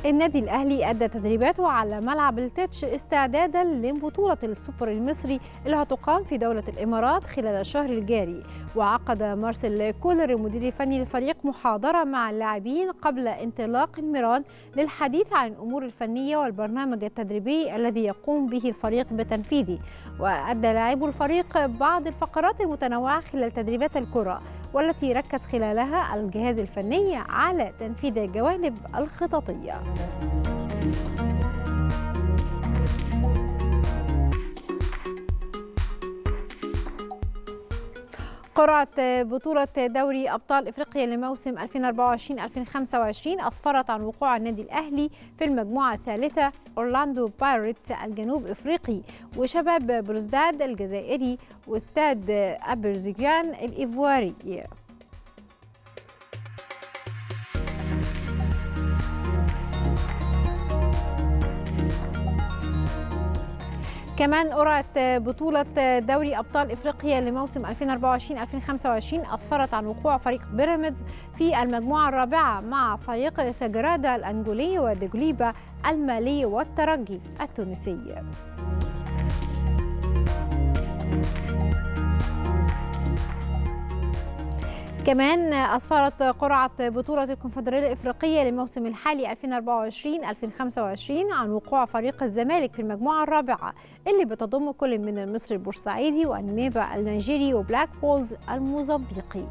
النادي الأهلي أدى تدريباته على ملعب التتش استعدادا لبطولة السوبر المصري اللي هتقام في دولة الإمارات خلال الشهر الجاري وعقد مارسيل كولر المدير الفني للفريق محاضرة مع اللاعبين قبل انطلاق الميران للحديث عن الأمور الفنية والبرنامج التدريبي الذي يقوم به الفريق بتنفيذه وأدى لاعبو الفريق بعض الفقرات المتنوعة خلال تدريبات الكرة والتي ركز خلالها الجهاز الفني على تنفيذ الجوانب الخططية قرعة بطولة دوري أبطال إفريقيا لموسم 2024-2025 أسفرت عن وقوع النادي الأهلي في المجموعة الثالثة أورلاندو بايرتس الجنوب إفريقي وشباب بلوزداد الجزائري واستاد أبرزيجان الإيفواري كمان قرعت بطولة دوري أبطال إفريقيا لموسم 2024-2025 أسفرت عن وقوع فريق بيراميدز في المجموعة الرابعة مع فريق سجرادا الأنجولي ودجليبة المالي والترجي التونسي كمان أسفرت قرعة بطولة الكونفدرالية الإفريقية للموسم الحالي 2024-2025 عن وقوع فريق الزمالك في المجموعة الرابعة اللي بتضم كل من المصري البورسعيدي وأنميبا النيجيري وبلاك بولز الموزمبيقي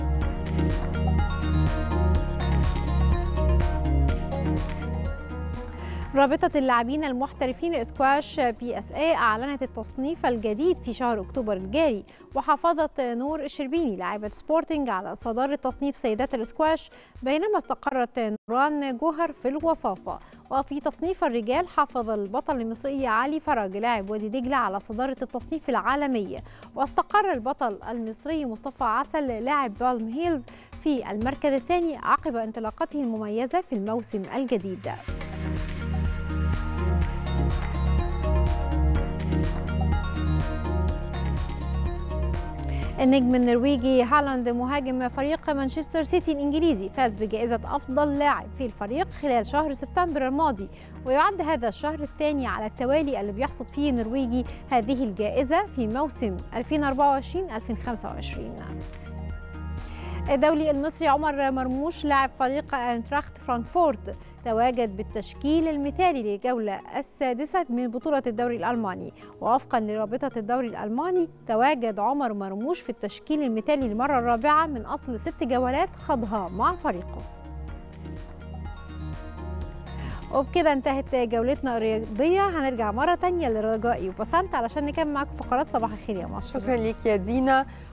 رابطة اللاعبين المحترفين الاسكواش بي اس اي اعلنت التصنيف الجديد في شهر اكتوبر الجاري وحافظت نور الشربيني لاعبة سبورتنج على صدارة تصنيف سيدات الاسكواش بينما استقرت نوران جوهر في الوصافة وفي تصنيف الرجال حافظ البطل المصري علي فرج لاعب وادي دجلة على صدارة التصنيف العالمي واستقر البطل المصري مصطفى عسل لاعب بالم هيلز في المركز الثاني عقب انطلاقته المميزة في الموسم الجديد النجم النرويجي هالاند مهاجم فريق مانشستر سيتي الإنجليزي فاز بجائزة أفضل لاعب في الفريق خلال شهر سبتمبر الماضي ويعد هذا الشهر الثاني على التوالي اللي بيحصد فيه النرويجي هذه الجائزة في موسم 2024-2025 الدولي المصري عمر مرموش لاعب فريق انتراخت فرانكفورت تواجد بالتشكيل المثالي للجولة السادسة من بطولة الدوري الألماني ووفقا لرابطة الدوري الألماني تواجد عمر مرموش في التشكيل المثالي للمرة الرابعة من أصل ست جولات خاضها مع فريقه وبكده انتهت جولتنا الرياضية هنرجع مرة تانية لرجائي وبسنت علشان نكمل معاكم فقرات صباح الخير يا مصر شكرا ليك يا دينا